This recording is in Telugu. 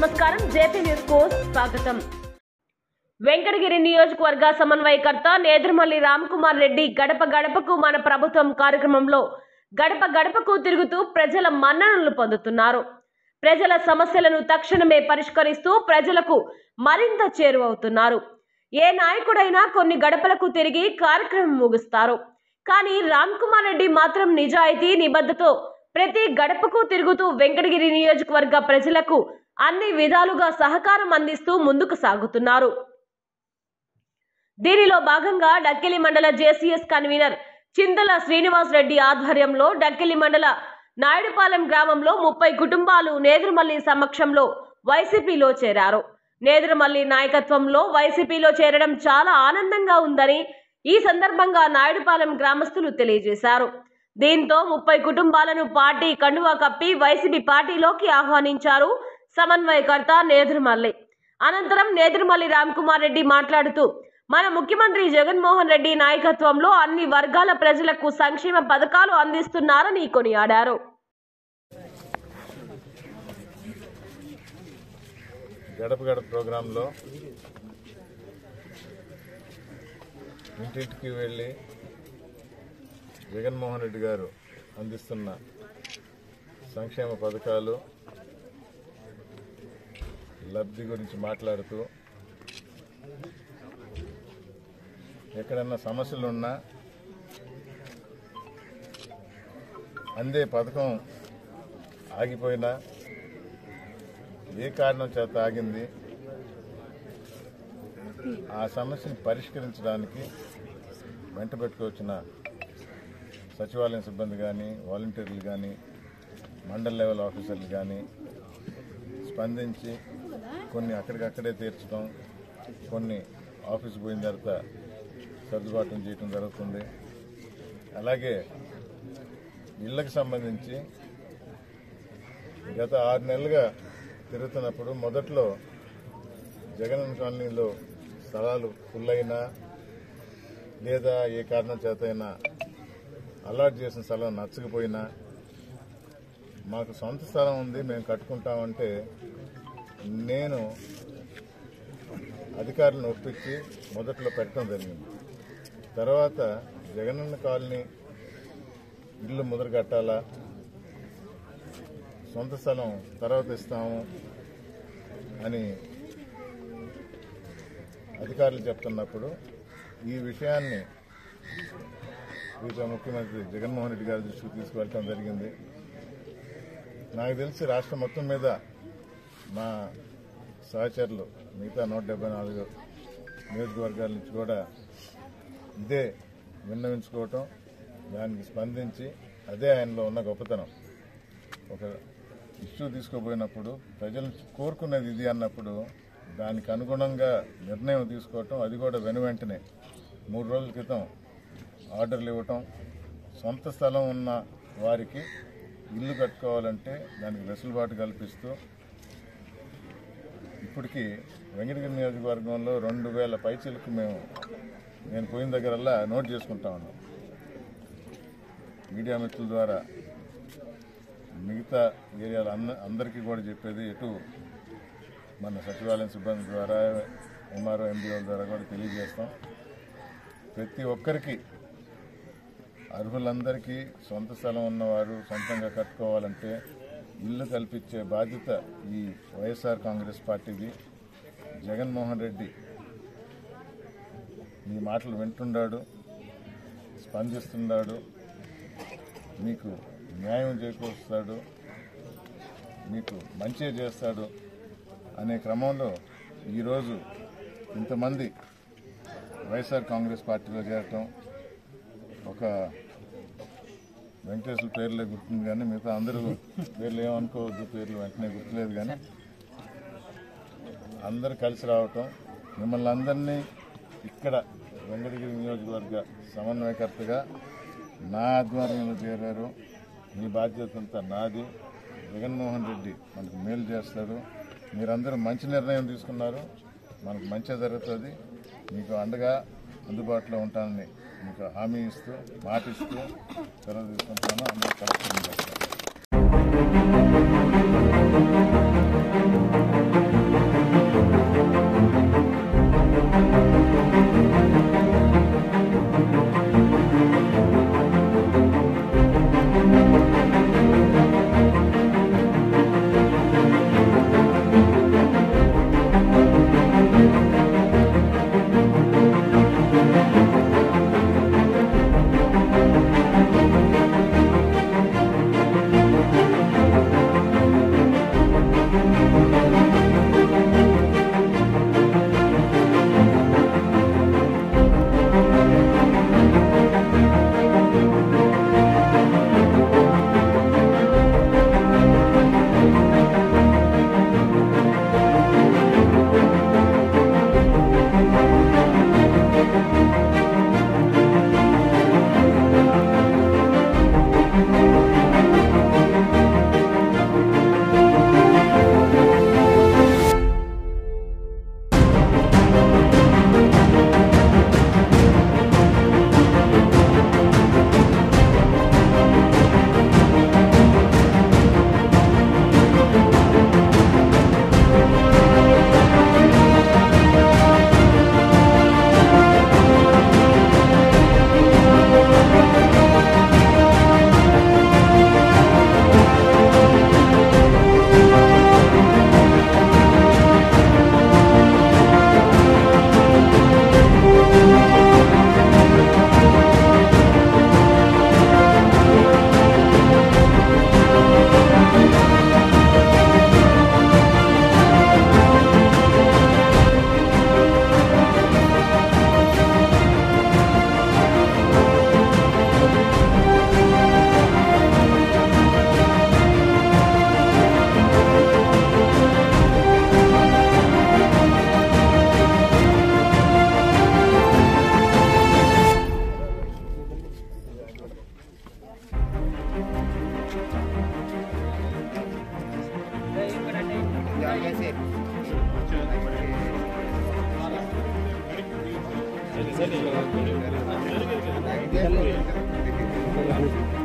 నమస్కారం జేపీ న్యూస్ కు స్వాగతం వెంకటగిరి నియోజకవర్గ సమన్వయకర్త నేదురుమల్లి రామ్కుమార్ రెడ్డి గడప గడపకు మన ప్రభుత్వం కార్యక్రమంలో గడప గడపకు తిరుగుతూ ప్రజల మన్ననలు పొందుతున్నారు ప్రజల సమస్యలను తక్షణమే పరిష్కరిస్తూ ప్రజలకు మరింత చేరువవుతున్నారు ఏ నాయకుడైనా కొన్ని గడపలకు తిరిగి కార్యక్రమం ముగిస్తారు కానీ రామ్ కుమార్ రెడ్డి మాత్రం నిజాయితీ నిబద్ధతో ప్రతి గడపకు తిరుగుతూ వెంకటగిరి నియోజకవర్గ ప్రజలకు అన్ని విధాలుగా సహకారం అందిస్తూ ముందుకు సాగుతున్నారు దీనిలో భాగంగా డక్కిలి మండల జేసీఎస్ కన్వీనర్ చింతల శ్రీనివాస్ రెడ్డి ఆధ్వర్యంలో డక్కిలి మండల నాయుడుపాలెం గ్రామంలో ముప్పై కుటుంబాలు నేదురుమల్లి సమక్షంలో వైసీపీలో చేరారు నేదురుమల్లి నాయకత్వంలో వైసీపీలో చేరడం చాలా ఆనందంగా ఉందని ఈ సందర్భంగా నాయుడుపాలెం గ్రామస్తులు తెలియజేశారు దీంతో ముప్పై కుటుంబాలను పార్టీ కండువా కప్పి వైసీపీ పార్టీలోకి ఆహ్వానించారు సమన్వయకర్త నేదురుమల్లి అనంతరం నేదురుమల్లి రామ్కుమార్ రెడ్డి మాట్లాడుతూ మన ముఖ్యమంత్రి జగన్మోహన్ రెడ్డి నాయకత్వంలో అన్ని వర్గాల ప్రజలకు సంక్షేమ పథకాలు అందిస్తున్నారని కొనియాడారు గడప గడప ప్రోగ్రాంలో ఇంటింటికి వెళ్ళి జగన్మోహన్ రెడ్డి గారు అందిస్తున్న సంక్షేమ పథకాలు లబ్ధి గురించి మాట్లాడుతూ ఎక్కడన్నా సమస్యలు ఉన్నా అందే పథకం ఆగిపోయినా ఏ కారణం చేత ఆగింది ఆ సమస్యను పరిష్కరించడానికి వెంట పెట్టుకొచ్చిన సచివాలయం సిబ్బంది కానీ వాలంటీర్లు కానీ మండల్ లెవెల్ ఆఫీసర్లు కానీ స్పందించి కొన్ని అక్కడికక్కడే తీర్చడం కొన్ని ఆఫీస్ పోయిన తర్వాత సర్దుబాటు చేయటం జరుగుతుంది అలాగే ఇళ్లకు సంబంధించి గత ఆరు నెలలుగా తిరుగుతున్నప్పుడు మొదట్లో జగన్ కాలనీలో స్థలాలు ఫుల్ అయినా లేదా ఏ కారణం చేత అయినా అలాట్ చేసిన స్థలం నచ్చకపోయినా మాకు సొంత స్థలం ఉంది మేము కట్టుకుంటామంటే నేను అధికారులను ఒప్పించి మొదట్లో పెట్టడం జరిగింది తర్వాత జగనన్న కాలనీ ఇల్లు మొదలు కట్టాలా సొంత స్థలం తర్వాత ఇస్తాము అని అధికారులు చెప్తున్నప్పుడు ఈ విషయాన్ని ప్రీత ముఖ్యమంత్రి జగన్మోహన్ రెడ్డి గారి దృష్టికి తీసుకువెళ్ళటం జరిగింది నాకు తెలిసి రాష్ట్రం మొత్తం మీద మా సహచరులు మిగతా నూట డెబ్బై నాలుగు నియోజకవర్గాల నుంచి కూడా ఇదే విన్నవించుకోవటం దానికి స్పందించి అదే ఆయనలో ఉన్న గొప్పతనం ఒక ఇష్యూ తీసుకోపోయినప్పుడు ప్రజలు కోరుకునేది ఇది అన్నప్పుడు దానికి అనుగుణంగా నిర్ణయం తీసుకోవటం అది కూడా వెను వెంటనే మూడు రోజుల క్రితం ఆర్డర్లు ఇవ్వటం సొంత స్థలం ఉన్న వారికి ఇల్లు కట్టుకోవాలంటే దానికి వెసులుబాటు కల్పిస్తూ ఇప్పటికీ వెంకటగిరి నియోజకవర్గంలో రెండు వేల పైచీలకు మేము నేను పోయిన దగ్గరల్లా నోట్ చేసుకుంటా ఉన్నాం మీడియా మిత్రుల ద్వారా మిగతా ఏరియాల అంద అందరికీ కూడా చెప్పేది ఎటు మన సచివాలయం సిబ్బంది ద్వారా ఎంఆర్ఓ ఎండిఓ ద్వారా కూడా తెలియజేస్తాం ప్రతి ఒక్కరికి అర్హులందరికీ సొంత స్థలం ఉన్నవారు సొంతంగా కట్టుకోవాలంటే ఇల్లు కల్పించే బాధ్యత ఈ వైఎస్ఆర్ కాంగ్రెస్ పార్టీది జగన్మోహన్ రెడ్డి మీ మాటలు వింటున్నాడు స్పందిస్తున్నాడు మీకు న్యాయం చేకూరుస్తాడు మీకు మంచి చేస్తాడు అనే క్రమంలో ఈరోజు ఇంతమంది వైఎస్ఆర్ కాంగ్రెస్ పార్టీలో చేరటం ఒక వెంకటేశ్వర పేర్లే గుర్తుంది కానీ మిగతా అందరూ పేర్లు ఏమనుకోవద్దు పేర్లు వెంటనే గుర్తులేదు కానీ అందరూ కలిసి రావటం మిమ్మల్ని అందరినీ ఇక్కడ వెంకటగిరి నియోజకవర్గ సమన్వయకర్తగా నా ఆధ్వర్యంలో చేరారు మీ బాధ్యత అంతా నాది జగన్మోహన్ రెడ్డి మనకు మేలు చేస్తాడు మీరందరూ మంచి నిర్ణయం తీసుకున్నారు మనకు మంచి జరుగుతుంది మీకు అండగా అందుబాటులో ఉంటానని మీకు హామీ ఇస్తూ మాటిస్తూ సెలవు తీసుకుంటున్నాను అందరూ కలెక్టర్ సరే